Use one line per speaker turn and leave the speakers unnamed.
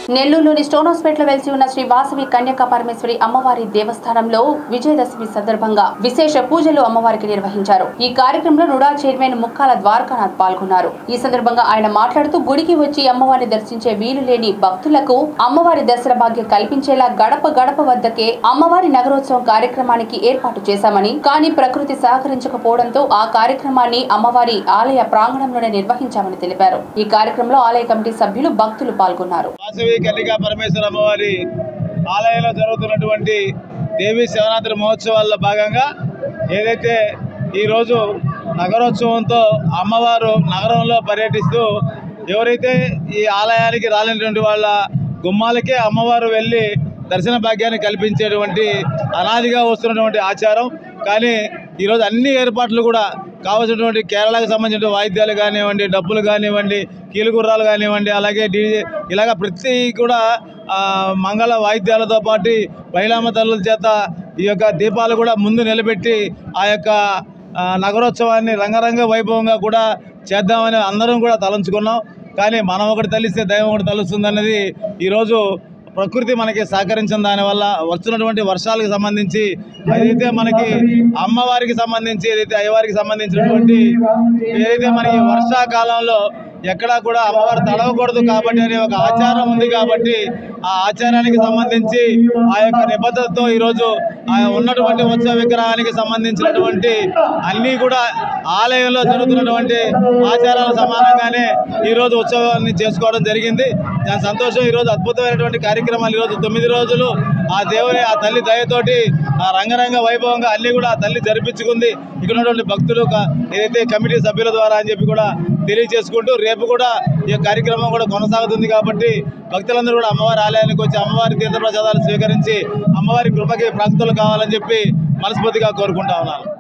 నెల్లూరులోని stone hospital వెలిసి ఉన్న శ్రీ వాసవి కన్యకా పరమేశ్వరి అమ్మవారి దేవస్థానంలో విజయదశమి సందర్భంగా విశేష పూజలు అమ్మవారికి నిర్వహించారు ఈ కార్యక్రమంలో నుడా చైర్మన్ ముక్కాల ద్వారకానాథ్ పాల్గొన్నారు ఈ సందర్భంగా ఆయన మాట్లాడుతూ గుడికి వచ్చి అమ్మవారిని దర్శించే వీలు లేని భక్తులకు అమ్మవారి దర్శన భాగ్యం కల్పించేలా గడప గడప వద్దకే అమ్మవారి నగరోత్సవం కార్యక్రమానికి ఏర్పాటు చేశామని కానీ ప్రకృతి సహకరించకపోవడంతో ఆ కార్యక్రమాన్ని అమ్మవారి ఆలయ ప్రాంగణంలోనే నిర్వహించామని తెలిపారు ఈ కార్యక్రమంలో ఆలయ కమిటీ సభ్యులు భక్తులు పాల్గొన్నారు
వాసవి కన్నికా పరమేశ్వర అమ్మవారి ఆలయంలో జరుగుతున్నటువంటి దేవీ శివరాత్రి మహోత్సవాల్లో భాగంగా ఏదైతే ఈరోజు నగరోత్సవంతో అమ్మవారు నగరంలో పర్యటిస్తూ ఎవరైతే ఈ ఆలయానికి రాలేనటువంటి వాళ్ళ గుమ్మాలకే అమ్మవారు వెళ్ళి దర్శన భాగ్యాన్ని కల్పించేటువంటి అనాదిగా వస్తున్నటువంటి ఆచారం కానీ ఈరోజు అన్ని ఏర్పాట్లు కూడా కావాల్సినటువంటి కేరళకు సంబంధించిన వాయిద్యాలు కానివ్వండి డబ్బులు కానివ్వండి కీలుగుర్రాలు కానివ్వండి అలాగే డీజే ఇలాగ ప్రతి కూడా ఆ, మంగళ వాయిద్యాలతో పాటు బైలామ తల్లుల చేత ఈ యొక్క దీపాలు కూడా ముందు నిలబెట్టి ఆ యొక్క ఆ, నగరోత్సవాన్ని రంగరంగ వైభవంగా కూడా చేద్దామని అందరం కూడా తలంచుకున్నాం కానీ మనం ఒకటి తలిస్తే దైవం ఒకటి తలుస్తుంది అన్నది ఈరోజు ప్రకృతి మనకి సహకరించిన దానివల్ల వస్తున్నటువంటి వర్షాలకు సంబంధించి ఏదైతే మనకి అమ్మవారికి సంబంధించి ఏదైతే అయ్యవారికి సంబంధించినటువంటి ఏదైతే మనకి వర్షాకాలంలో ఎక్కడా కూడా అమ్మవారు తడవకూడదు కాబట్టి అనే ఒక ఆచారం ఉంది కాబట్టి ఆ ఆచారానికి సంబంధించి ఆ యొక్క నిబద్ధతతో ఈరోజు ఆ ఉన్నటువంటి ఉత్సవ విగ్రహానికి సంబంధించినటువంటి అన్నీ కూడా ఆలయంలో జరుగుతున్నటువంటి ఆచారాలు సమానంగానే ఈరోజు ఉత్సవాన్ని చేసుకోవడం జరిగింది దాని సంతోషం ఈరోజు అద్భుతమైనటువంటి కార్యక్రమాలు ఈరోజు తొమ్మిది రోజులు ఆ దేవుని ఆ తల్లి దయతోటి ఆ రంగరంగ వైభవంగా అన్ని కూడా ఆ తల్లి జరిపించుకుంది ఇక్కడ ఉన్నటువంటి భక్తులు క- ఏదైతే కమిటీ సభ్యుల ద్వారా అని చెప్పి కూడా తెలియజేసుకుంటూ రేపు కూడా ఈ కార్యక్రమం కూడా కొనసాగుతుంది కాబట్టి భక్తులందరూ కూడా అమ్మవారి ఆలయానికి వచ్చి అమ్మవారి తీర్థప్రసాదాలు స్వీకరించి అమ్మవారి కృపకి ప్రాక్తులు కావాలని చెప్పి మనస్ఫూర్తిగా కోరుకుంటా ఉన్నాను